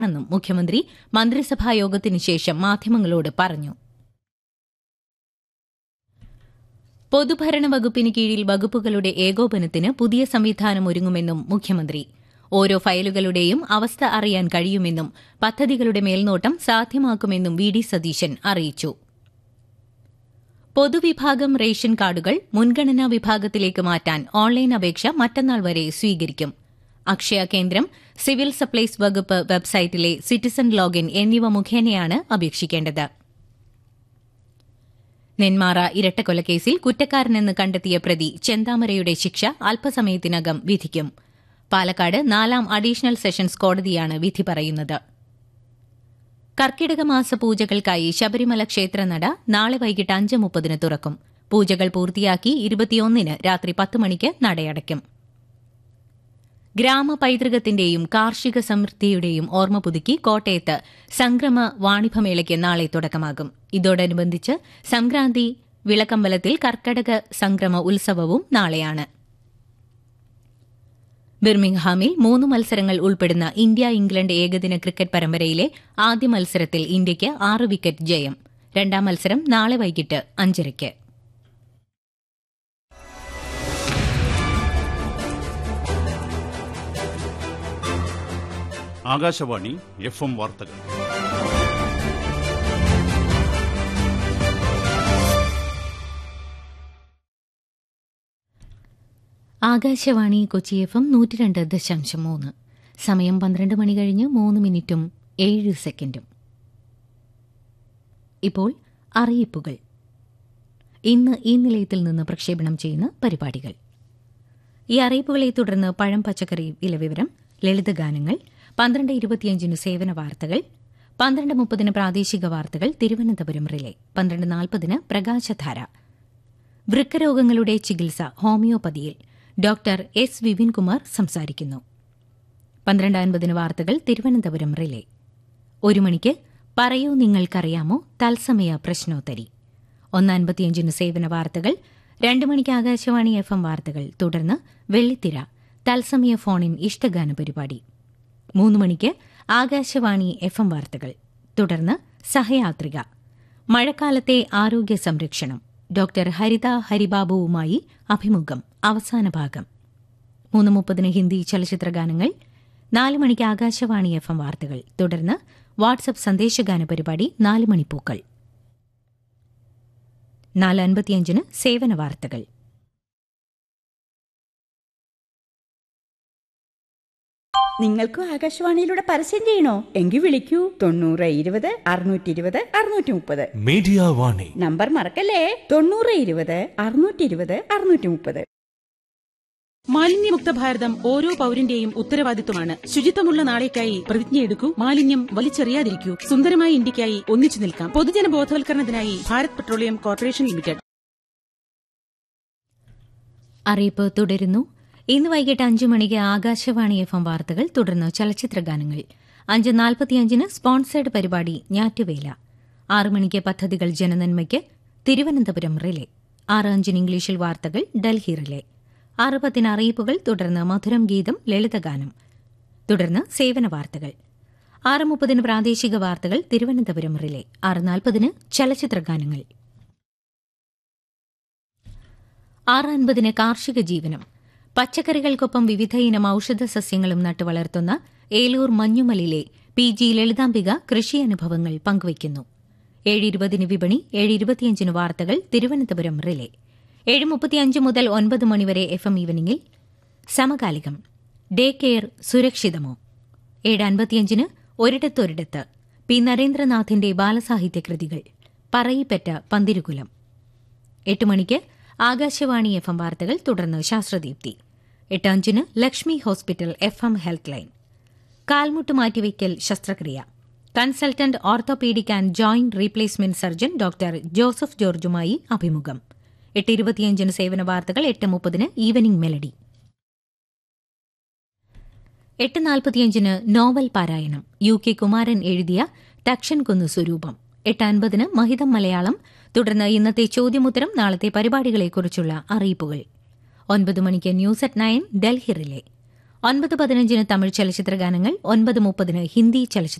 ണെന്നും മുഖ്യമന്ത്രി മന്ത്രിസഭാ യോഗത്തിനു ശേഷം മാധ്യമങ്ങളോട് പറഞ്ഞു പൊതുഭരണ വകുപ്പിന് കീഴിൽ വകുപ്പുകളുടെ ഏകോപനത്തിന് പുതിയ സംവിധാനം ഒരുങ്ങുമെന്നും മുഖ്യമന്ത്രി ഓരോ ഫയലുകളുടെയും അവസ്ഥ അറിയാൻ കഴിയുമെന്നും പദ്ധതികളുടെ മേൽനോട്ടം സാധ്യമാക്കുമെന്നും വി ഡി സതീശൻ അറിയിച്ചു പൊതുവിഭാഗം റേഷൻ കാർഡുകൾ മുൻഗണനാ വിഭാഗത്തിലേക്ക് മാറ്റാൻ ഓൺലൈൻ അപേക്ഷ മറ്റന്നാൾ വരെ സ്വീകരിക്കും അക്ഷയ കേന്ദ്രം സിവിൽ സപ്ലൈസ് വകുപ്പ് വെബ്സൈറ്റിലെ സിറ്റിസൺ ലോഗിൻ എന്നിവ മുഖേനയാണ് അപേക്ഷിക്കേണ്ടത് നെന്മാറ ഇരട്ടക്കൊലക്കേസിൽ കുറ്റക്കാരനെന്ന് കണ്ടെത്തിയ പ്രതി ചെന്താമരയുടെ ശിക്ഷ അല്പസമയത്തിനകം വിധിക്കും പാലക്കാട് നാലാം അഡീഷണൽ സെഷൻസ് കോടതിയാണ് വിധി പറയുന്നത് കർക്കിടക മാസ പൂജകൾക്കായി ശബരിമല ക്ഷേത്രനട നാളെ വൈകിട്ട് അഞ്ച് മുപ്പതിന് തുറക്കും പൂജകൾ പൂർത്തിയാക്കി ഇരുപത്തിയൊന്നിന് രാത്രി പത്ത് മണിക്ക് നടയടയ്ക്കും ഗ്രാമ പൈതൃകത്തിന്റെയും കാർഷിക സമൃദ്ധിയുടെയും ഓർമ്മ പുതുക്കി കോട്ടയത്ത് സംക്രമ വാണിഭമേളയ്ക്ക് നാളെ തുടക്കമാകും ഇതോടനുബന്ധിച്ച് സംക്രാന്തി വിളക്കമ്പലത്തിൽ കർക്കടക സംക്രമ ഉത്സവവും നാളെയാണ് ബിർമിംഗ്ഹാമിൽ മൂന്ന് മത്സരങ്ങൾ ഉൾപ്പെടുന്ന ഇന്ത്യ ഇംഗ്ലണ്ട് ഏകദിന ക്രിക്കറ്റ് പരമ്പരയിലെ ആദ്യ മത്സരത്തിൽ ഇന്ത്യയ്ക്ക് ആറ് വിക്കറ്റ് ജയം രണ്ടാം മത്സരം നാളെ വൈകിട്ട് അഞ്ചരയ്ക്ക് ആകാശവാണി എഫ് എം വാർത്തകൾ ആകാശവാണി കൊച്ചി എഫ് എം നൂറ്റി രണ്ട് ദശാംശം മൂന്ന് സമയം പന്ത്രണ്ട് മണി കഴിഞ്ഞ് മൂന്ന് മിനിറ്റും ഏഴ് സെക്കൻഡും ഇപ്പോൾ അറിയിപ്പുകൾ ഇന്ന് ഈ നിലയത്തിൽ നിന്ന് പ്രക്ഷേപണം ചെയ്യുന്ന പരിപാടികൾ ഈ അറിയിപ്പുകളെ തുടർന്ന് പഴം പച്ചക്കറി വിലവിവരം ലളിതഗാനങ്ങൾ പന്ത്രണ്ട് ഇരുപത്തിയഞ്ചിന് സേവന വാർത്തകൾ പന്ത്രണ്ട് മുപ്പതിന് പ്രാദേശിക വാർത്തകൾ തിരുവനന്തപുരം റിലേ പന്ത്രണ്ട് നാൽപ്പതിന് പ്രകാശധാര വൃക്കരോഗങ്ങളുടെ ചികിത്സ ഹോമിയോപ്പതിയിൽ ഡോക്ടർ എസ് വിപിൻകുമാർ സംസാരിക്കുന്നു പന്ത്രണ്ട് അൻപതിന് വാർത്തകൾ തിരുവനന്തപുരം റിലേ ഒരു മണിക്ക് പറയൂ നിങ്ങൾക്കറിയാമോ തത്സമയ പ്രശ്നോത്തരി ഒന്ന് അൻപത്തിയഞ്ചിന് സേവന വാർത്തകൾ രണ്ട് മണിക്ക് ആകാശവാണി എഫ് എം വാർത്തകൾ തുടർന്ന് വെള്ളിത്തിര തത്സമയ ഫോണിൻ ഇഷ്ടഗാന പരിപാടി മൂന്ന് മണിക്ക് ആകാശവാണി എഫ് എം വാർത്തകൾ തുടർന്ന് സഹയാത്രിക മഴക്കാലത്തെ ആരോഗ്യ സംരക്ഷണം ഡോക്ടർ ഹരിത ഹരിബാബുവുമായി അഭിമുഖം അവസാന ഭാഗം മൂന്ന് മുപ്പതിന് ഹിന്ദി ചലച്ചിത്ര ഗാനങ്ങൾ നാല് മണിക്ക് ആകാശവാണി എഫ് എം വാർത്തകൾ തുടർന്ന് വാട്സ്ആപ്പ് സന്ദേശഗാന പരിപാടി നാല് മണിപ്പൂക്കൾ നാല് അൻപത്തിയഞ്ചിന് സേവന വാർത്തകൾ നിങ്ങൾക്കും ആകാശവാണിയിലൂടെ പരസ്യം ചെയ്യണോ എങ്കിൽ വിളിക്കൂ തൊണ്ണൂറ് ഇരുപത് അറുന്നൂറ്റി ഇരുപത് അറുന്നൂറ്റി മുപ്പത് മീഡിയ വാണി നമ്പർ മറക്കല്ലേ തൊണ്ണൂറ് ഇരുപത് അറുന്നൂറ്റി ഇരുപത് അറുന്നൂറ്റി മുപ്പത് മാലിന്യമുക്ത ഭാരതം ഓരോ പൌരന്റെയും ഉത്തരവാദിത്വമാണ് ശുചിത്വമുള്ള നാളേക്കായി പ്രതിജ്ഞയെടുക്കൂ മാലിന്യം വലിച്ചെറിയാതിരിക്കൂ സുന്ദരമായ ഇന്ത്യക്കായി ഒന്നിച്ചു നിൽക്കാം പൊതുജന ബോധവൽക്കരണത്തിനായി ഭാരത് പെട്രോളിയം കോർപ്പറേഷൻ ലിമിറ്റഡ് അറിയിപ്പ് തുടരുന്നു ഇന്ന് വൈകിട്ട് അഞ്ചു മണിക്ക് ആകാശവാണി എഫ് എം വാർത്തകൾ തുടർന്ന് ചലച്ചിത്ര ഗാനങ്ങൾ അഞ്ച് നാൽപ്പത്തിയഞ്ചിന് സ്പോൺസേഡ് പരിപാടി ഞാറ്റുവേല ആറ് മണിക്ക് പദ്ധതികൾ ജനനന്മയ്ക്ക് തിരുവനന്തപുരം റിലേ ആറ് അഞ്ചിന് ഇംഗ്ലീഷിൽ വാർത്തകൾ ഡൽഹി റിലേ ആറ് പത്തിന് അറിയിപ്പുകൾ തുടർന്ന് മധുരം ഗീതം ലളിതഗാനം തുടർന്ന് സേവന വാർത്തകൾ ആറ് മുപ്പതിന് പ്രാദേശിക വാർത്തകൾ തിരുവനന്തപുരം റിലേ ആറ് നാൽപ്പതിന് ചലച്ചിത്ര ഗാനങ്ങൾ ആറ് അൻപതിന് കാർഷിക ജീവനം പച്ചക്കറികൾക്കൊപ്പം വിവിധ ഇനം ഔഷധ സസ്യങ്ങളും നട്ടുവളർത്തുന്ന ഏലൂർ മഞ്ഞുമലിലെ പി ജി ലളിതാംബിക കൃഷി അനുഭവങ്ങൾ പങ്കുവയ്ക്കുന്നു ഏഴ് ഇരുപതിന് വിപണി ഏഴ് ഇരുപത്തിയഞ്ചിന് വാർത്തകൾ തിരുവനന്തപുരം റിലേ ഏഴ് മുപ്പത്തിയഞ്ച് മുതൽ ഒൻപത് മണിവരെ എഫ് എം ഈവനിംഗിൽ സമകാലികം ഡേ കെയർ സുരക്ഷിതമോ ഏഴ് അൻപത്തിയഞ്ചിന് ഒരിടത്തൊരിടത്ത് പി നരേന്ദ്രനാഥിന്റെ ബാലസാഹിത്യ കൃതികൾ പറയിപ്പറ്റ പന്തിരുകുലം എട്ട് മണിക്ക് ആകാശവാണി എഫ് എം വാർത്തകൾ തുടർന്ന് ശാസ്ത്രദീപ്തി എട്ട് അഞ്ചിന് Lakshmi hospital F M health line കാൽമുട്ട് മാറ്റിവയ്ക്കൽ ശസ്ത്രക്രിയ consultant orthopaedic and joint replacement surgeon doctor Joseph ജോർജുമായി അഭിമുഖം എട്ട് ഇരുപത്തിയഞ്ചിന് സേവന വാർത്തകൾ എട്ട് മുപ്പതിന് ഈവനിംഗ് മെലഡി എട്ട് നാൽപ്പത്തിയഞ്ചിന് നോവൽ പാരായണം യു കെ കുമാരൻ എഴുതിയ തക്ഷൻ കുന്നു സ്വരൂപം എട്ട് അൻപതിന് മഹിതം മലയാളം തുടർന്ന് ഇന്നത്തെ ചോദ്യമുത്തരം നാളത്തെ പരിപാടികളെക്കുറിച്ചുള്ള അറിയിപ്പുകൾ ഒൻപത് മണിക്ക് news at nine Delhi relay ഒൻപത് പതിനഞ്ചിന് തമിഴ് ചലച്ചിത്ര ഗാനങ്ങൾ ഒൻപത് മുപ്പതിന് ഹിന്ദി ചലച്ചിത്ര